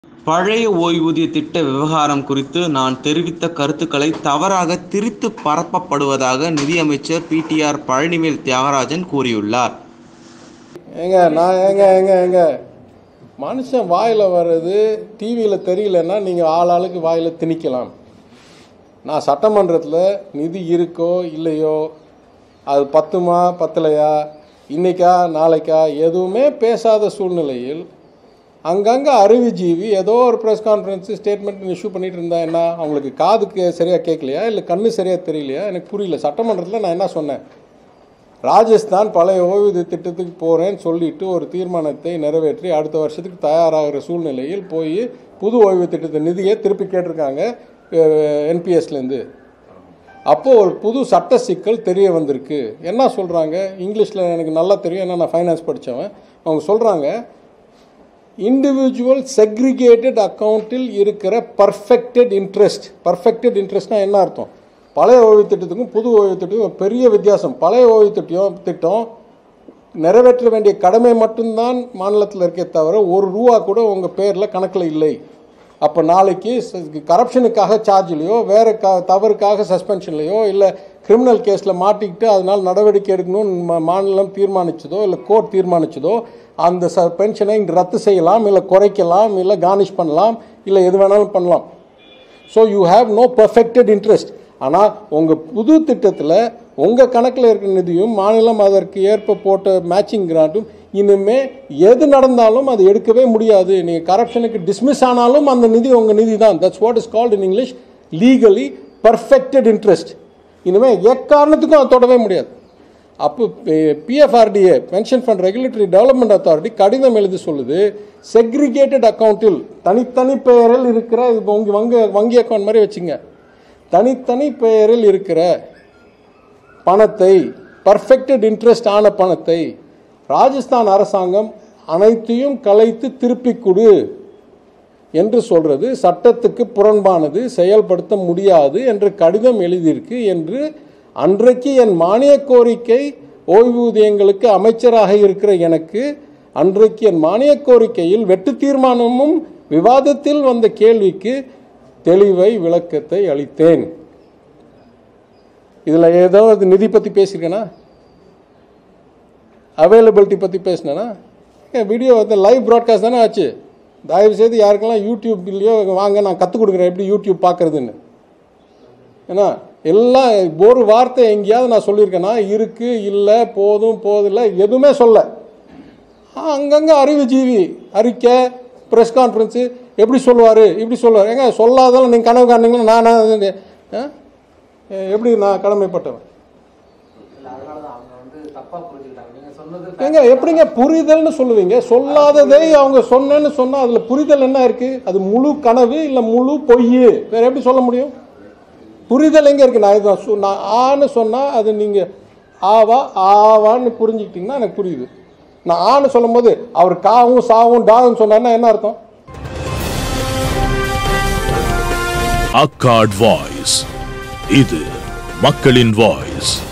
பழைய ஓய்வூதிய திட்ட விவகாரம் குறித்து நான் தெரிவித்த கருத்துக்களை தவறாக திரித்து பரப்பப்படுவதாக நிதியமைச்சர் பிடிஆர் பழனிவேல் தியாகராஜன் கூறியுள்ளார் ஏங்க நான் ஏங்க ஏங்க ஏங்க மனுஷன் வாயில் வர்றது டிவியில் தெரியலன்னா நீங்கள் ஆள் ஆளுக்கு வாயில் திணிக்கலாம் நான் சட்டமன்றத்தில் நிதி இருக்கோ இல்லையோ அது பத்துமா பத்தலையா இன்னைக்கா நாளைக்கா எதுவுமே பேசாத சூழ்நிலையில் அங்கங்கே அறிவுஜீவி ஏதோ ஒரு ப்ரெஸ் கான்ஃபரன்ஸு ஸ்டேட்மெண்ட் இஷ்யூ பண்ணிட்டு இருந்தா என்ன அவங்களுக்கு காதுக்கு சரியாக கேட்கலையா இல்லை கண்ணு சரியாக தெரியலையா எனக்கு புரியல சட்டமன்றத்தில் நான் என்ன சொன்னேன் ராஜஸ்தான் பழைய ஓய்வூதிய திட்டத்துக்கு போகிறேன்னு சொல்லிட்டு ஒரு தீர்மானத்தை நிறைவேற்றி அடுத்த வருஷத்துக்கு தயாராகிற சூழ்நிலையில் போய் புது ஓய்வு திட்டத்தை நிதியை திருப்பி கேட்டிருக்காங்க என்பிஎஸ்லேருந்து அப்போது ஒரு புது சட்ட சிக்கல் தெரிய வந்திருக்கு என்ன சொல்கிறாங்க இங்கிலீஷில் எனக்கு நல்லா தெரியும் ஏன்னா நான் ஃபைனான்ஸ் படித்தவன் அவங்க சொல்கிறாங்க இண்டிவிஜுவல் செக்ரிகேட்டட் அக்கௌண்ட்டில் இருக்கிற பர்ஃபெக்டட் இன்ட்ரெஸ்ட் பர்ஃபெக்டட் இன்ட்ரெஸ்ட்னா என்ன அர்த்தம் பழைய ஓய்வு திட்டத்துக்கும் புது ஓய்வு திட்டத்துக்கும் பெரிய வித்தியாசம் பழைய ஓய்வு திட்டம் திட்டம் நிறைவேற்ற வேண்டிய கடமை மட்டும்தான் மாநிலத்தில் இருக்கே தவிர ஒரு ரூபா கூட உங்கள் பேரில் கணக்கில் இல்லை அப்போ நாளைக்கு கரப்ஷனுக்காக சார்ஜ்லையோ வேறு க தவறுக்காக சஸ்பென்ஷன்லையோ இல்லை கிரிமினல் கேஸில் மாட்டிக்கிட்டு அதனால் நடவடிக்கை எடுக்கணும்னு மா- மாநிலம் தீர்மானிச்சதோ இல்லை கோர்ட் தீர்மானிச்சதோ அந்த ச பென்ஷனை இங்கே ரத்து செய்யலாம் இல்லை குறைக்கலாம் இல்லை கார்னிஷ் பண்ணலாம் இல்லை எது வேணாலும் பண்ணலாம் so you have no perfected interest ஆனால் உங்கள் புது திட்டத்தில் உங்கள் கணக்கில் இருக்கிற நிதியும் மாநிலம் அதற்கு ஏற்ப போட்ட மேட்சிங் கிராண்ட்டும் இனிமே எது நடந்தாலும் அது எடுக்கவே முடியாது நீங்கள் கரப்ஷனுக்கு டிஸ்மிஸ் ஆனாலும் அந்த நிதி உங்கள் நிதி தான் that's what is called in English legally perfected interest இனிமேல் எக்காரணத்துக்கும் அதை தொடவே முடியாது அப்போ PFRDA pension fund regulatory development authority கடிதம் எழுதி சொல்லுது செக்ரிகேட்டட் அக்கௌண்ட்டில் தனித்தனி பெயரில் இருக்கிற இது வங்கி வங்கி வங்கி அக்கௌண்ட் மாதிரி வச்சுங்க தனித்தனி பெயரில் இருக்கிற பணத்தை பர்ஃபெக்டட் இன்ட்ரெஸ்ட் ஆன பணத்தை ராஜஸ்தான் அரசாங்கம் அனைத்தையும் கலைத்து திருப்பிக் கொடு என்று சொல்றது சட்டத்துக்கு புறம்பானது செயல்படுத்த முடியாது என்று கடிதம் எழுதியிருக்கு என்று அன்றைக்கு என் மானிய கோரிக்கை ஓய்வூதியங்களுக்கு அமைச்சராக இருக்கிற எனக்கு அன்றைக்கு என் மானிய கோரிக்கையில் வெட்டு தீர்மானமும் விவாதத்தில் வந்த கேள்விக்கு தெளிவை விளக்கத்தை அளித்தேன் இதில் ஏதாவது நிதி பற்றி பேசியிருக்கேனா அவைலபிலிட்டி பற்றி பேசினேன்னா வீடியோ வந்து லைவ் ப்ராட்காஸ்ட் தானே ஆச்சு தயவு செய்து யாருக்கெல்லாம் யூடியூப்லேயோ வாங்க நான் கற்றுக் கொடுக்குறேன் எப்படி யூடியூப் பார்க்குறதுன்னு ஏன்னா எல்லாம் ஒரு வார்த்தை எங்கேயாவது நான் சொல்லியிருக்கேன்னா இருக்கு இல்லை போதும் போதில்லை எதுவுமே சொல்ல அங்கங்கே அறிவுஜீவி அறிக்கை ப்ரெஸ் கான்ஃபரன்ஸு எப்படி சொல்லுவார் இப்படி சொல்லுவார் ஏங்க சொல்லாதெல்லாம் நீங்கள் கனவு காரணீங்களா நான் ஆ? எப்படி நான் கடமைப்பட்டவன் இல்ல அதனாலதான் அவங்க வந்து தப்பா புரிஞ்சுக்கிட்டாங்க நீங்க சொன்னது ஏங்க எப்படிங்க புரிதல்னு சொல்லுவீங்க சொல்லாததை அவங்க சொன்னேன்னு சொன்னா அதுல புரிதல் என்ன இருக்கு அது முழு கனவு இல்ல முழு பொய் வேற எப்படி சொல்ல முடியும் புரிதல் எங்க இருக்கு நான் இதுதான் சொ- நான் ஆன்னு சொன்னா அது நீங்க ஆவா ஆவான்னு புரிஞ்சுக்கிட்டீங்கன்னா எனக்கு புரியுது நான் ஆன்னு சொல்லும்போது அவர் காவும் சாவும் டாவும் சொன்னாருன்னா என்ன அர்த்தம் அக்காட் வாய்ஸ் இது மக்களின் வாய்ஸ்